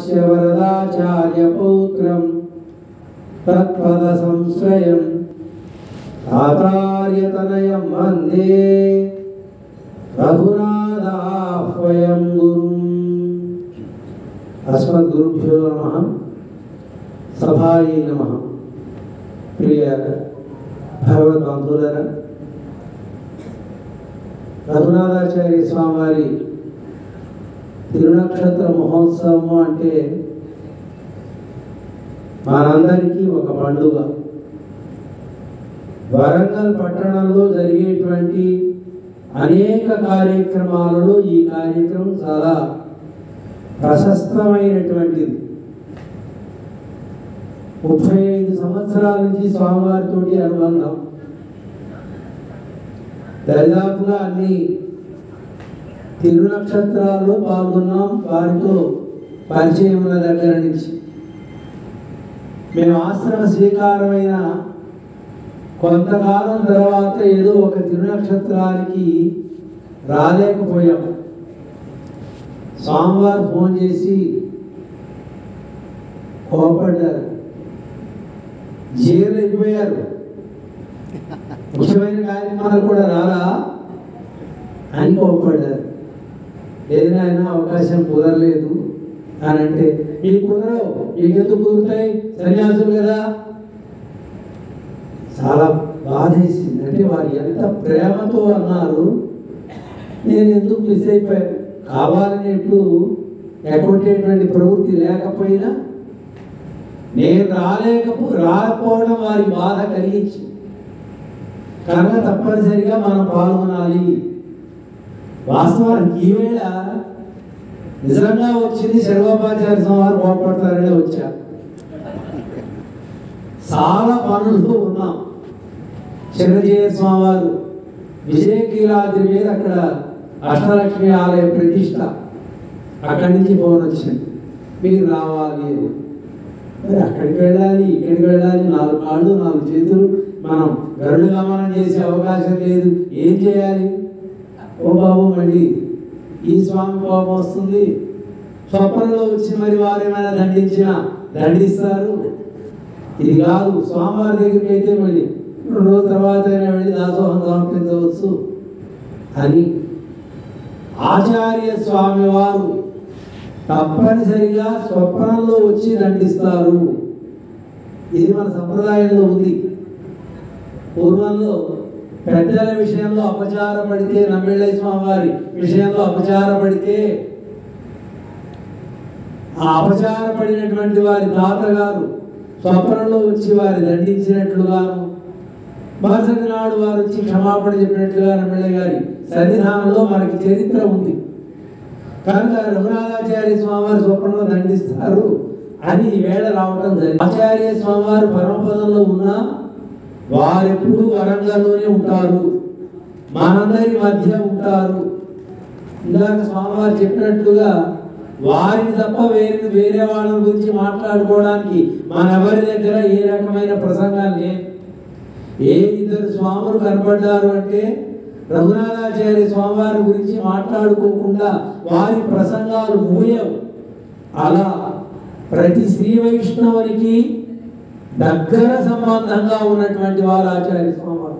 స్వామినస్య వరదాచార్య పౌత్రం తత్పద సంశ్రయం తాతార్యతనయం వందే రఘునాథాహ్వయం గురుం అస్మద్గురుభ్యో నమ సభాయి నమ ప్రియ భగవద్బంధువులరా రఘునాథాచార్య స్వామివారి తిరునక్షత్ర మహోత్సవం అంటే మనందరికీ ఒక పండుగ వరంగల్ పట్టణంలో జరిగేటువంటి అనేక కార్యక్రమాలలో ఈ కార్యక్రమం చాలా ప్రశస్తమైనటువంటిది ముప్పై ఐదు సంవత్సరాల నుంచి స్వామివారితోటి అనుబంధం దరిదాపుగా అన్ని తిరునక్షత్రాల్లో పాల్గొన్నాం వారితో పరిచయం ఉన్న దగ్గర నుంచి మేము ఆశ్రమ స్వీకారమైన కొంతకాలం తర్వాత ఏదో ఒక తిరునక్షత్రానికి రాలేకపోయాం స్వామివారు ఫోన్ చేసి కోపడ్డారు జీర్లు అయిపోయారు ముఖ్యమైన కార్యక్రమాలు కూడా రాలా అని కోపడ్డారు ఏదైనా అవకాశం కుదరలేదు అని అంటే మీకు కుదరవు మీకు ఎందుకు కుదురుతాయి సన్యాసులు కదా చాలా బాధేసింది అంటే వారు ఎంత ప్రేమతో అన్నారు నేను ఎందుకు మిస్ అయిపోయాను కావాలని ఎప్పుడు ఎగ్గొట్టేటువంటి ప్రవృత్తి లేకపోయినా నేను రాలేకపో రాకపోవడం వారికి బాధ కలిగించి కనుక తప్పనిసరిగా మనం పాల్గొనాలి వాస్తవానికి ఈవేళ నిజంగా వచ్చింది శర్వోపాచార్య స్వామి కోపడతారనే వచ్చా చాలా పనులు ఉన్నాం చిరంజీవి స్వామి వారు విజయకీలాద్రి మీద అక్కడ అష్టలక్ష్మి ఆలయ ప్రతిష్ట అక్కడి నుంచి ఫోన్ వచ్చింది మీరు రావాలి అని. మరి అక్కడికి వెళ్ళాలి ఇక్కడికి వెళ్ళాలి నాలుగు కాళ్ళు నాలుగు చేతులు మనం గరుడు గమనం చేసే అవకాశం లేదు ఏం చేయాలి ఓ బాబు మళ్ళీ ఈ స్వామి కోపం వస్తుంది స్వప్నంలో వచ్చి మరి వారు ఏమైనా దండించినా దండిస్తారు ఇది కాదు స్వామివారి దగ్గరికి అయితే మళ్ళీ రెండు రోజుల తర్వాత అయినా వెళ్ళి దాసోహం సమర్పించవచ్చు అని ఆచార్య స్వామి వారు తప్పనిసరిగా స్వప్నంలో వచ్చి దండిస్తారు ఇది మన సంప్రదాయంలో ఉంది పూర్వంలో పెద్దల విషయంలో అపచారపడితే నమ్మిళ్ళ స్వామి వారి విషయంలో అపచారపడితే ఆ అపచారపడినటువంటి వారి తాతగారు స్వప్నంలో వచ్చి వారి దండించినట్లుగాను మరుసటి నాడు వారు వచ్చి క్షమాపణ చెప్పినట్లుగా నమ్మిళ్ళ గారి సన్నిధానంలో మనకి చరిత్ర ఉంది కనుక రఘునాథాచార్య స్వామివారి స్వప్నంలో దండిస్తారు అని ఈ వేళ రావటం జరిగింది ఆచార్య స్వామివారు పరమపదంలో ఉన్నా వారెప్పుడు వరంగల్లోనే ఉంటారు మనందరి మధ్య ఉంటారు ఇందాక స్వామివారు చెప్పినట్లుగా వారిని తప్ప వేరే వేరే వాళ్ళ గురించి మాట్లాడుకోవడానికి మనెవరి దగ్గర ఏ రకమైన ప్రసంగాలు లేవు ఏ ఇద్దరు స్వాములు కనపడ్డారు అంటే రఘునాథాచార్య స్వామివారి గురించి మాట్లాడుకోకుండా వారి ప్రసంగాలు మూయవు అలా ప్రతి శ్రీ వైష్ణవునికి దగ్గర సంబంధంగా ఉన్నటువంటి వారు ఆచార్య స్వామివారు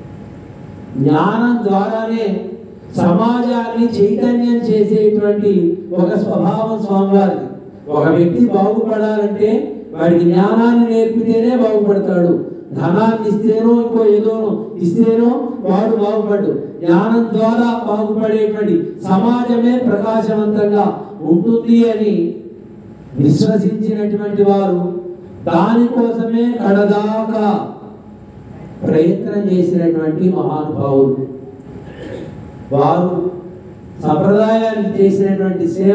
జ్ఞానం ద్వారానే సమాజాన్ని చైతన్యం చేసేటువంటి ఒక స్వభావం స్వామివారిది ఒక వ్యక్తి బాగుపడాలంటే వాడికి జ్ఞానాన్ని నేర్పితేనే బాగుపడతాడు ధనాన్ని ఇస్తేనో ఇంకో ఏదోనో ఇస్తేనో వాడు బాగుపడ్డు జ్ఞానం ద్వారా బాగుపడేటువంటి సమాజమే ప్రకాశవంతంగా ఉంటుంది అని విశ్వసించినటువంటి వారు దానికోసమే కడదాకా ప్రయత్నం చేసినటువంటి మహానుభావులు వారు సంప్రదాయానికి చేసినటువంటి సేవ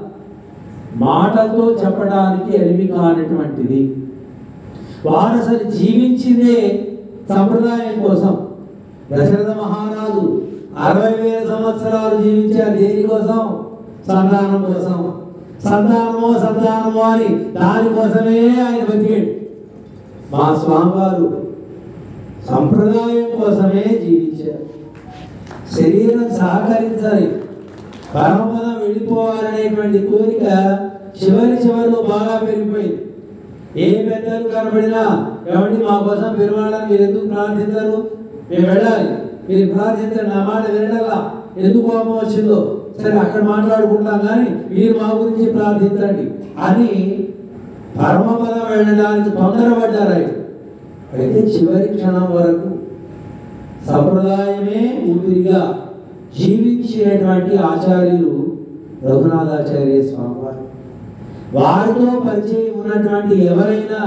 మాటలతో చెప్పడానికి ఎలిమి కానటువంటిది వారు అసలు జీవించిందే సంప్రదాయం కోసం దశరథ మహారాజు అరవై వేల సంవత్సరాలు జీవించారు దేనికోసం సంతానం కోసం సంతానమో సంతానమో అని దానికోసమే ఆయన బతికాడు మా స్వామివారు సంప్రదాయం కోసమే జీవించారు శరీరం సహకరించాలి పరమపదం వెళ్ళిపోవాలనేటువంటి కోరిక చివరి చివరిలో బాగా పెరిగిపోయింది ఏ పెద్దలు కనబడినా ఏమండి మా కోసం పెరవాలని మీరు ఎందుకు ప్రార్థించరు మేము వెళ్ళాలి మీరు ప్రార్థించండి నా మాట వినడల్లా ఎందుకు కోపం వచ్చిందో సరే అక్కడ మాట్లాడుకుంటాం కానీ మీరు మా గురించి ప్రార్థించండి అని పరమపదం వెళ్ళడానికి తొందరపడ్డారు ఆయన అయితే చివరి క్షణం వరకు సంప్రదాయమే ఊపిరిగా జీవించినటువంటి ఆచార్యులు రఘునాథాచార్య స్వామి వారు వారితో పరిచయం ఉన్నటువంటి ఎవరైనా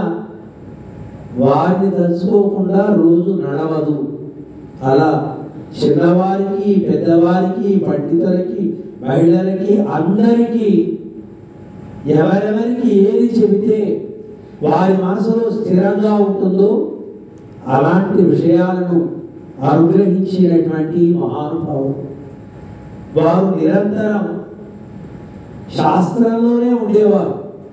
వారిని తలుచుకోకుండా రోజు నడవదు అలా చిన్నవారికి పెద్దవారికి పండితులకి మహిళలకి అందరికీ ఎవరెవరికి ఏది చెబితే వారి మనసులో స్థిరంగా ఉంటుందో అలాంటి విషయాలను అనుగ్రహించినటువంటి మహానుభావుడు వారు నిరంతరం శాస్త్రంలోనే ఉండేవారు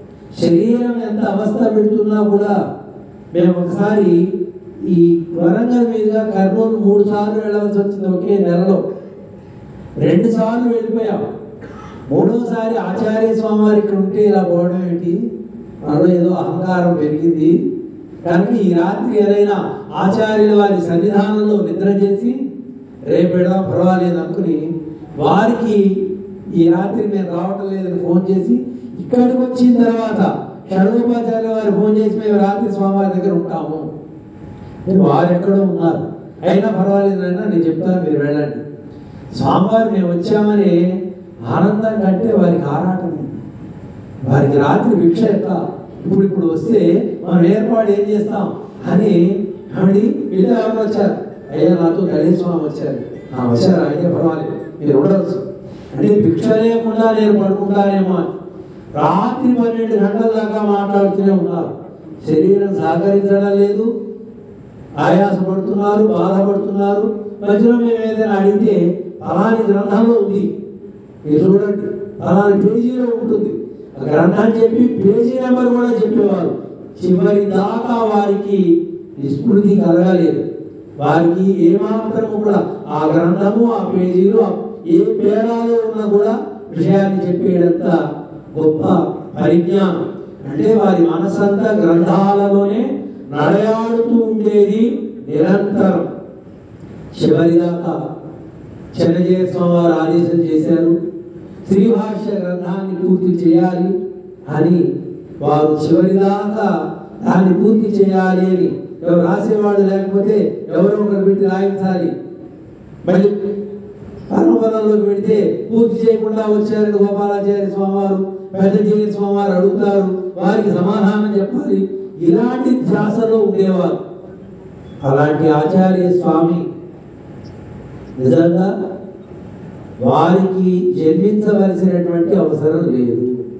శరీరం ఎంత అవస్థ పెడుతున్నా కూడా మేము ఒకసారి ఈ వరంగల్ మీదుగా కర్నూలు మూడు సార్లు వెళ్ళవలసి వచ్చింది ఒకే నెలలో రెండు సార్లు వెళ్ళిపోయాం మూడోసారి ఆచార్య స్వామి వారి ఇక్కడ ఉంటే ఇలా పోవడం ఏంటి మనలో ఏదో అహంకారం పెరిగింది కనుక ఈ రాత్రి ఏదైనా ఆచార్యుల వారి సన్నిధానంలో నిద్ర చేసి రేపు పెడదాం పర్వాలేదు అనుకుని వారికి ఈ రాత్రి మేము రావటం లేదని ఫోన్ చేసి ఇక్కడికి వచ్చిన తర్వాత షణోపాచార్య వారు ఫోన్ చేసి మేము రాత్రి స్వామివారి దగ్గర ఉంటాము మీరు వారు ఎక్కడో ఉన్నారు అయినా పర్వాలేదైనా నేను చెప్తాను మీరు వెళ్ళండి స్వామివారు మేము వచ్చామని ఆనందం కంటే వారికి ఆరాటం వారికి రాత్రి భిక్ష ఎట్లా ఇప్పుడు ఇప్పుడు వస్తే మనం ఏర్పాటు ఏం చేస్తాం అని ఏమండి వీళ్ళు ఎవరు వచ్చారు అయ్యా నాతో గణేష్ స్వామి వచ్చారు ఆ వచ్చారు అయితే పర్వాలేదు మీరు ఉండవచ్చు అంటే భిక్ష లేకుండా నేను పడుకుంటానేమో అని రాత్రి పన్నెండు గంటల దాకా మాట్లాడుతూనే ఉన్నారు శరీరం సహకరించడం లేదు ఆయాసపడుతున్నారు బాధపడుతున్నారు మధ్యలో మేము ఏదైనా అడిగితే ఫలాని గ్రంథంలో ఉంది మీరు చూడండి ఫలాని పేజీలో ఉంటుంది ఆ గ్రంథం చెప్పి పేజీ నెంబర్ కూడా చెప్పేవారు చివరి దాకా వారికి నిస్మృతి కలగలేదు వారికి ఏమాత్రము కూడా ఆ గ్రంథము ఆ పేజీలో ఏ పేరాలో ఉన్నా కూడా విషయాన్ని చెప్పేటంత గొప్ప పరిజ్ఞానం అంటే వారి మనసంతా గ్రంథాలలోనే నడయాడుతూ ఉండేది నిరంతరం చివరిదాకా చెన్నజయ స్వామి వారు ఆదేశం చేశారు శ్రీభాష్య గ్రంథాన్ని పూర్తి చేయాలి అని వారు చివరిదాకా దాన్ని పూర్తి చేయాలి అని ఎవరు రాసేవాళ్ళు లేకపోతే ఎవరో ఒకరు పెట్టి రాయించాలి మళ్ళీ పరమపదంలోకి పెడితే పూర్తి చేయకుండా వచ్చారని గోపాలాచార్య స్వామివారు పెద్దజీవి స్వామివారు అడుగుతారు వారికి సమాధానం చెప్పాలి ఇలాంటి ధ్యాసలో ఉండేవారు అలాంటి ఆచార్య స్వామి నిజంగా వారికి జన్మించవలసినటువంటి అవసరం లేదు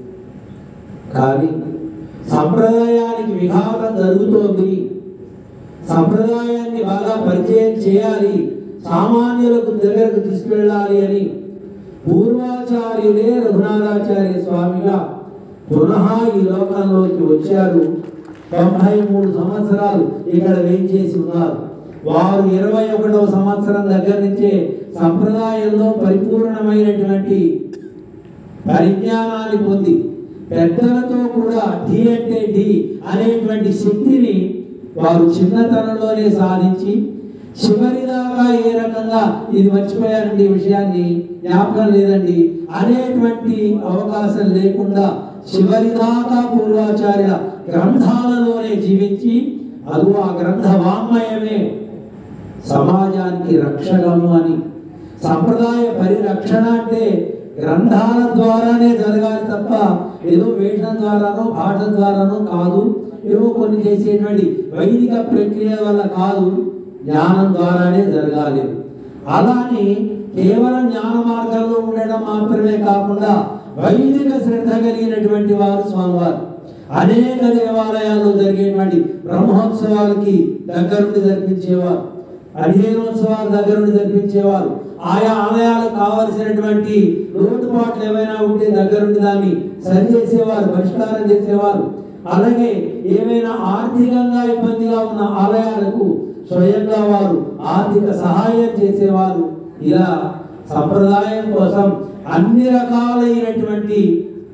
కానీ సంప్రదాయానికి విఘాతం జరుగుతోంది సంప్రదాయాన్ని బాగా పరిచయం చేయాలి సామాన్యులకు దగ్గరకు తీసుకెళ్ళాలి అని పూర్వాచార్యులే రఘునాథాచార్య స్వామిగా పునః ఈ లోకంలోకి వచ్చారు తొంభై మూడు సంవత్సరాలు ఇక్కడ వేయించేసి ఉన్నారు వారు ఇరవై ఒకటవ సంవత్సరం దగ్గర నుంచే సంప్రదాయంలో పరిపూర్ణమైనటువంటి పరిజ్ఞానాన్ని పొంది పెద్దలతో కూడా ఢీ అంటే ఢీ అనేటువంటి శక్తిని వారు చిన్నతనంలోనే సాధించి చివరిదాకా ఏ రకంగా ఇది మర్చిపోయారండి ఈ విషయాన్ని జ్ఞాపకం లేదండి అనేటువంటి అవకాశం లేకుండా చివరిదాకా పూర్వాచార్యుల గ్రంథాలలోనే జీవించి అదు ఆ గ్రంథ వాంగ్మయమే సమాజానికి రక్షగము అని సంప్రదాయ పరిరక్షణ అంటే గ్రంథాల ద్వారానే జరగాలి తప్ప ఏదో వేషం ద్వారానో పాఠ ద్వారానో కాదు ఏవో కొన్ని చేసేటువంటి వైదిక ప్రక్రియ వల్ల కాదు జ్ఞానం ద్వారానే జరగాలి అలాని కేవలం జ్ఞాన మార్గంలో ఉండడం మాత్రమే కాకుండా వైదిక శ్రద్ధ కలిగినటువంటి వారు స్వామివారు అనేక దేవాలయాల్లో జరిగేటువంటి బ్రహ్మోత్సవాలకి దగ్గరుండి జరిపించేవారు అధ్యయనోత్సవాల దగ్గరుండి జరిపించేవారు ఆయా ఆలయాలకు కావలసినటువంటి లోటుపాట్లు ఏమైనా ఉంటే దగ్గరుండి దాన్ని సరిచేసేవారు పరిష్కారం చేసేవారు అలాగే ఏమైనా ఆర్థికంగా ఇబ్బందిగా ఉన్న ఆలయాలకు స్వయంగా వారు ఆర్థిక సహాయం చేసేవారు ఇలా సంప్రదాయం కోసం అన్ని రకాలైనటువంటి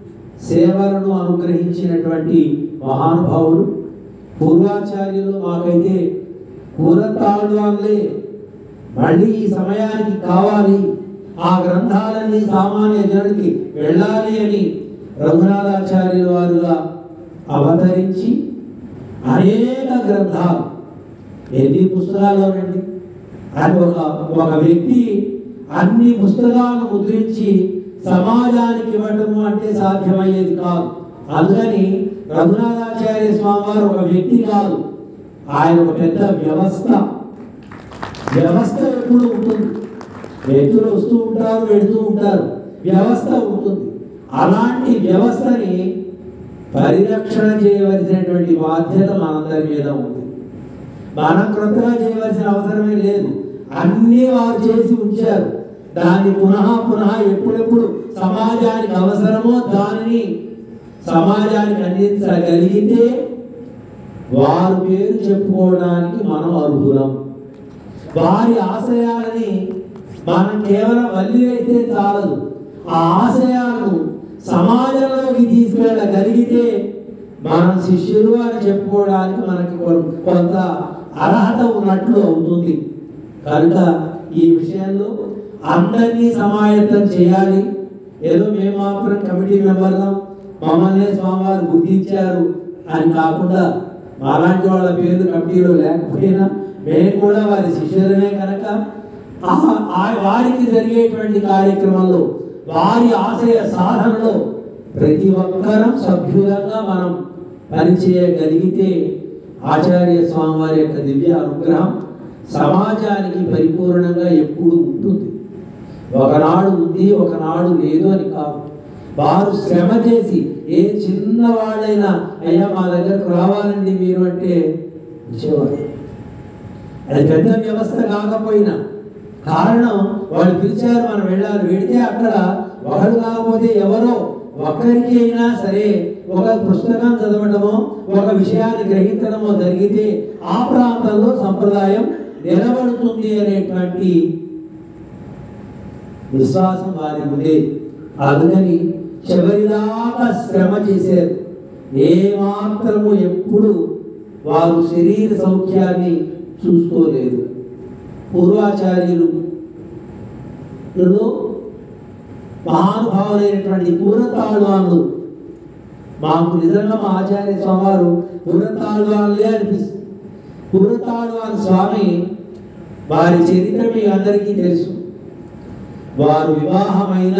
సేవలను అనుగ్రహించినటువంటి మహానుభావులు పూర్వాచార్యులు మాకైతే పూరతాళ్వాన్లే మళ్ళీ ఈ సమయానికి కావాలి ఆ గ్రంథాలన్నీ సామాన్య జనుడికి వెళ్ళాలి అని రఘునాథాచార్యుల వారుగా అవతరించి అనేక గ్రంథాలు ఎన్ని పుస్తకాల్లోనండి అది ఒక ఒక వ్యక్తి అన్ని పుస్తకాలను ముద్రించి సమాజానికి ఇవ్వటము అంటే సాధ్యమయ్యేది కాదు అందుకని రఘునాథాచార్య స్వామి వారు ఒక వ్యక్తి కాదు ఆయన ఒక పెద్ద వ్యవస్థ వ్యవస్థ ఎప్పుడు ఉంటుంది వ్యక్తులు వస్తూ ఉంటారు వెళుతూ ఉంటారు వ్యవస్థ ఉంటుంది అలాంటి వ్యవస్థని పరిరక్షణ చేయవలసినటువంటి బాధ్యత మనందరి మీద ఉంది మనం క్రొత్తగా చేయవలసిన అవసరమే లేదు అన్నీ వారు చేసి ఉంచారు దాన్ని పునః పునః ఎప్పుడెప్పుడు సమాజానికి అవసరమో దానిని సమాజానికి అందించగలిగితే వారి పేరు చెప్పుకోవడానికి మనం అర్హులం వారి ఆశయాలని మనం కేవలం వల్లివేస్తే చాలదు ఆ ఆశయాలను సమాజంలోకి తీసుకెళ్ళగలిగితే మనం శిష్యులు అని చెప్పుకోవడానికి మనకి కొం- కొంత అర్హత ఉన్నట్లు అవుతుంది కనుక ఈ విషయంలో అందరినీ సమాయత్తం చేయాలి ఏదో మేము మాత్రం కమిటీ మెంబర్లం మమ్మల్ని స్వామివారు గుర్తించారు అని కాకుండా మాలాంటి వాళ్ళ పేర్లు కమిటీలో లేకపోయినా మేము కూడా వారి శిష్యులమే కనుక ఆ- ఆ వారికి జరిగేటువంటి కార్యక్రమంలో వారి ఆశయ సాధనలో ప్రతి ఒక్కరం సభ్యులంగా మనం పనిచేయగలిగితే ఆచార్య స్వామి వారి యొక్క దివ్య అనుగ్రహం సమాజానికి పరిపూర్ణంగా ఎప్పుడు ఉంటుంది ఒకనాడు ఉంది ఒకనాడు లేదు అని కాదు వారు శ్రమ చేసి ఏ చిన్నవాడైనా అయ్యా మా దగ్గరకు రావాలండి మీరు అంటే వచ్చేవారు అది పెద్ద వ్యవస్థ కాకపోయినా కారణం వాళ్ళు పిలిచారు మనం వెళ్ళాలి వెళితే అక్కడ ఒకరు కాకపోతే ఎవరో ఒక్కరికి అయినా సరే ఒక పుస్తకం చదవడమో ఒక విషయాన్ని గ్రహించడమో జరిగితే ఆ ప్రాంతంలో సంప్రదాయం నిలబడుతుంది అనేటువంటి విశ్వాసం వారి ఉండేది అందుకని చివరిదాకా శ్రమ చేశారు ఏ మాత్రము ఎప్పుడు వారు శరీర సౌఖ్యాన్ని చూసుకోలేదు పూర్వాచార్యులు లో మహానుభావులైనటువంటి పూరతాళ్వాన్లు మాకు నిజంగా మా ఆచార్య స్వామివారు పూరతాళ్వాన్లే అనిపిస్తుంది పూరతాళ్వాన్ స్వామి వారి చరిత్ర మీ అందరికీ తెలుసు వారు వివాహమైన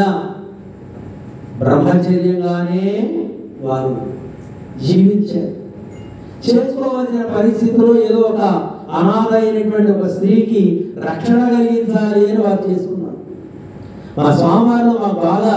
బ్రహ్మచర్యంగానే వారు జీవించారు చేసుకోవాల్సిన పరిస్థితిలో ఏదో ఒక అనాథ అయినటువంటి ఒక స్త్రీకి రక్షణ కలిగించాలి అని వారు చేసుకున్నారు మా స్వామివారిలో మాకు బాగా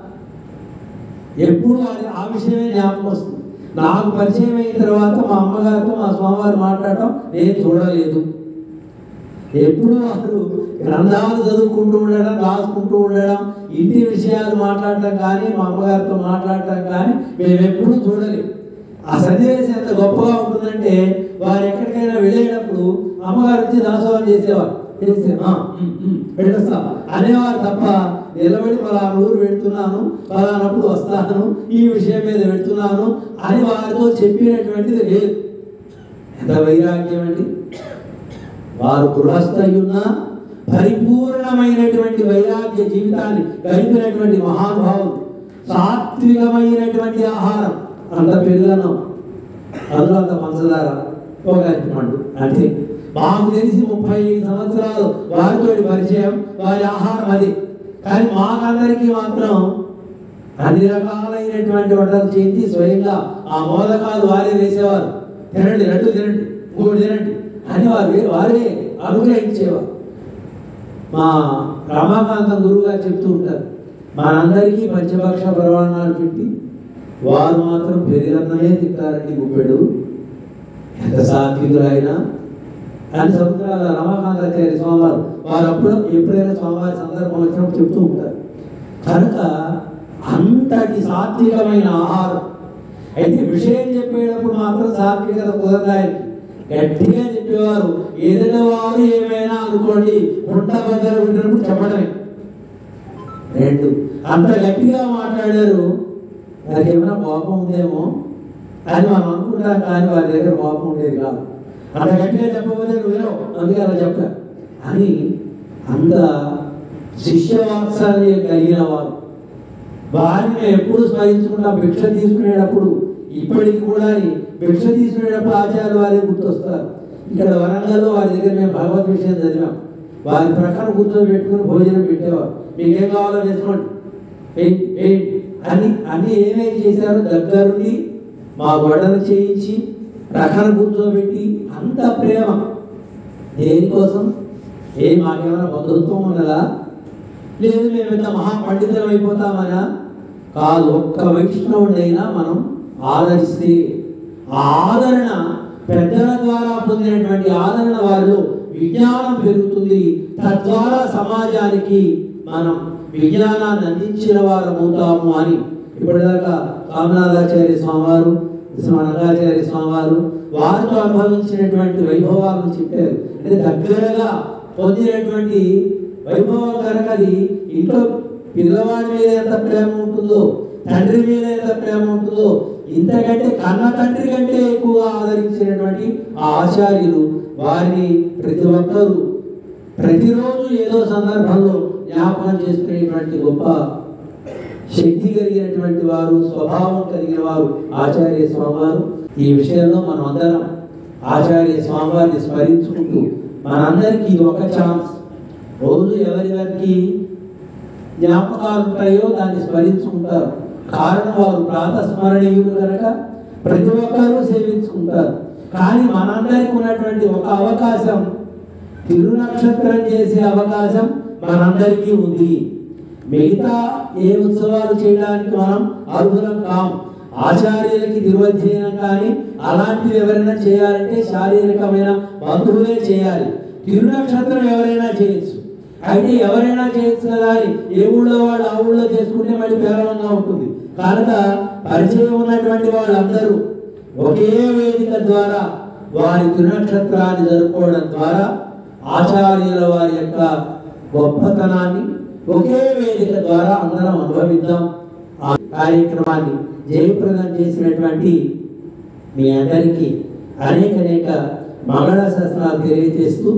ఎప్పుడు అది ఆ విషయమే జ్ఞాపకం వస్తుంది నాకు పరిచయం అయిన తర్వాత మా అమ్మగారితో మా స్వామివారు మాట్లాడటం నేను చూడలేదు ఎప్పుడు వారు గ్రంథాలు చదువుకుంటూ ఉండడం రాసుకుంటూ ఉండడం ఇంటి విషయాలు మాట్లాడటం కానీ మా అమ్మగారితో మాట్లాడటం కానీ మేము ఎప్పుడూ చూడలేము ఆ సన్నివేశం ఎంత గొప్పగా ఉంటుందంటే వారు ఎక్కడికైనా వెళ్ళేటప్పుడు అమ్మగారు వచ్చి దాసోహం చేసేవారు చేస్తే "ఆ, ఉమ్, ఉమ్, వెళ్ళొస్తా అనేవారు తప్ప నిలబడి పలానా ఊరు వెళ్తున్నాను పలానప్పుడు వస్తాను ఈ విషయం మీద వెళ్తున్నాను అని వారితో చెప్పినటువంటిది లేదు ఎంత వైరాగ్యం అండి వారు గృహస్థయున్న పరిపూర్ణమైనటువంటి వైరాగ్య జీవితాన్ని గడిపినటువంటి మహానుభావులు సాత్వికమైనటువంటి ఆహారం అంత పెరుగన్నం అందులో అంత పంచదార ఒక పండు అంటే మాకు తెలిసి ముప్పై ఐదు సంవత్సరాలు వారితో పరిచయం వారి ఆహారం అది కానీ మాకందరికీ మాత్రం అన్ని రకాలైనటువంటి వంటలు చేసి స్వయంగా ఆ మోదకాలు వారే వేసేవారు తినండి రెండు తినండి ఇంకోటి తినండి అని వారు వారే అనుగ్రహించేవారు మా రమాకాంతం గురువు గారు చెప్తూ ఉంటారు మనందరికీ పంచభక్ష ప్రమాణాలు పెట్టి వారు మాత్రం పెరుగన్నమే తింటారండి గుప్పెడు ఎంత సాత్వికులైనా అని సముద్రాల రమాకాంతాచార్య స్వామివారు వారు అప్పుడు ఎప్పుడైనా స్వామివారి సందర్భం వచ్చినప్పుడు చెప్తూ ఉంటారు కనుక అంతటి సాత్వికమైన ఆహారం అయితే విషయం చెప్పేటప్పుడు మాత్రం సాత్వికత కుదరదానికి గట్టిగా చెప్పేవారు ఏదైనా వారు ఏమైనా అనుకోండి కుంట బద్దలు పెట్టినప్పుడు చెప్పడమే రెండు అంత గట్టిగా మాట్లాడారు వారికి ఏమైనా కోపం ఉందేమో అని మనం అనుకుంటాం కానీ వారి దగ్గర కోపం ఉండేది కాదు అంత గట్టిగా చెప్పబోతే నువ్వేనో అందుకే అలా చెప్పా అని అంత శిష్యవాత్సల్యం కలిగిన వారు వారిని ఎప్పుడు స్మరించుకుంటాం భిక్ష తీసుకునేటప్పుడు ఇప్పటికి కూడా భిక్ష తీసుకునేటప్పుడు ఆచార్యులు వారే గుర్తొస్తారు ఇక్కడ వరంగల్లో వారి దగ్గర మేము భగవద్ విషయం చదివాం వారి ప్రకారం కూర్చోబెట్టుకుని భోజనం పెట్టేవారు మీకేం కావాలో వేసుకోండి ఏంటి ఏంటి అని అన్ని ఏమేమి చేశారో దగ్గరుండి మా గొడవలు చేయించి ప్రక్కన కూర్చోబెట్టి అంత ప్రేమ దేనికోసం ఏ మాకేమైనా బంధుత్వం ఉన్నదా లేదు మేము ఇంత మహాపండితులం అయిపోతామనా కాదు ఒక్క వైష్ణవుడైనా మనం ఆదరిస్తే ఆ ఆదరణ పెద్దల ద్వారా పొందినటువంటి ఆదరణ వారిలో విజ్ఞానం పెరుగుతుంది తద్వారా సమాజానికి మనం విజ్ఞానాన్ని అందించిన వారు అవుతాము అని ఇప్పటిదాకా కామనాథాచార్య స్వామివారు రంగాచార్య స్వామివారు వారితో అనుభవించినటువంటి వైభవాలను చెప్పారు అంటే దగ్గరగా పొందినటువంటి వైభవం కనుక అది ఇంట్లో పిల్లవాడి మీద ఎంత ప్రేమ ఉంటుందో తండ్రి మీద ఎంత ప్రేమ ఉంటుందో ఇంతకంటే కన్న తండ్రి కంటే ఎక్కువగా ఆదరించినటువంటి ఆ ఆచార్యులు వారిని ప్రతి ఒక్కరూ ప్రతిరోజు ఏదో సందర్భంలో జ్ఞాపకం చేసుకునేటువంటి గొప్ప శక్తి కలిగినటువంటి వారు స్వభావం కలిగిన వారు ఆచార్య స్వామివారు ఈ విషయంలో మనం అందరం ఆచార్య స్వామివారిని స్మరించుకుంటూ మనందరికీ ఇది ఒక ఛాన్స్ రోజు ఎవరెవరికి జ్ఞాపకాలు ఉంటాయో దాన్ని స్మరించుకుంటారు కారణం వారు ప్రాతస్మరణీయులు కనుక ప్రతి ఒక్కరూ సేవించుకుంటారు కానీ మనందరికి ఉన్నటువంటి ఒక అవకాశం తిరునక్షత్రం చేసే అవకాశం మనందరికీ ఉంది మిగతా ఏ ఉత్సవాలు చేయడానికి మనం అర్హులం కాం ఆచార్యులకి తిరువధ్యయనం కానీ అలాంటివి ఎవరైనా చేయాలంటే శారీరకమైన బంధువులే చేయాలి తిరునక్షత్రం ఎవరైనా చేయొచ్చు అయితే ఎవరైనా చేయొచ్చు కదా అని ఏ ఊళ్ళో వాళ్ళు ఆ ఊళ్ళో చేసుకుంటే మళ్ళీ పేలవంగా ఉంటుంది కనుక పరిచయం ఉన్నటువంటి వాళ్ళందరూ ఒకే వేదిక ద్వారా వారి తిరునక్షత్రాన్ని జరుపుకోవడం ద్వారా ఆచార్యుల వారి యొక్క గొప్పతనాన్ని ఒకే వేదిక ద్వారా అందరం అనుభవిద్దాం ఆ కార్యక్రమాన్ని జయప్రదం చేసినటువంటి మీ అందరికీ అనేక అనేక మంగళ శాస్త్రాలు తెలియజేస్తూ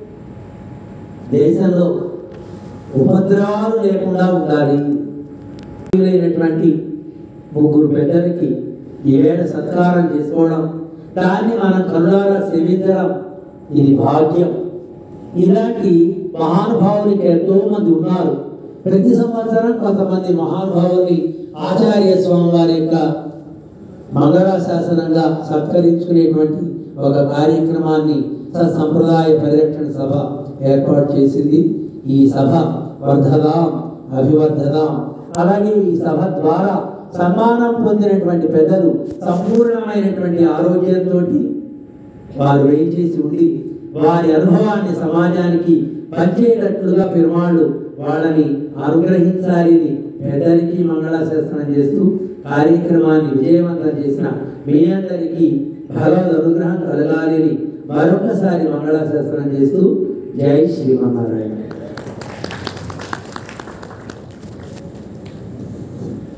దేశంలో ఉపద్రవాలు లేకుండా ఉండాలి లేనటువంటి ముగ్గురు పెద్దలకి ఈవేళ సత్కారం చేసుకోవడం దాన్ని మనం కరుణారా సేవించడం ఇది భాగ్యం ఇలాంటి మహానుభావులకి ఎంతో మంది ఉన్నారు ప్రతి సంవత్సరం కొంతమంది మహానుభావుల్ని ఆచార్య స్వామి వారి యొక్క మంగళాశాసనంగా సత్కరించుకునేటువంటి ఒక కార్యక్రమాన్ని సంప్రదాయ పరిరక్షణ సభ ఏర్పాటు చేసింది ఈ సభ వర్ధదాం అభివర్ధదాం అలాగే ఈ సభ ద్వారా సన్మానం పొందినటువంటి పెద్దలు సంపూర్ణమైనటువంటి ఆరోగ్యంతో వారు వేయించేసి ఉండి వారి అనుభవాన్ని సమాజానికి పంచేటట్లుగా పెరుమాళ్ళు వాళ్ళని అనుగ్రహించాలి అని పెద్దలకి మంగళాశాసనం చేస్తూ కార్యక్రమాన్ని విజయవంతం చేసిన మీ అందరికీ భగవద్ అనుగ్రహం కలగాలి అని మరొకసారి మంగళాశాసనం చేస్తూ జై శ్రీమన్నారాయణ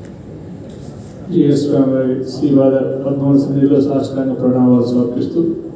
జిఎస్ స్వామి వారి శ్రీవాద పద్మనాభ సన్నిధిలో సాష్టాంగ ప్రణామాలు సమర్పిస్తూ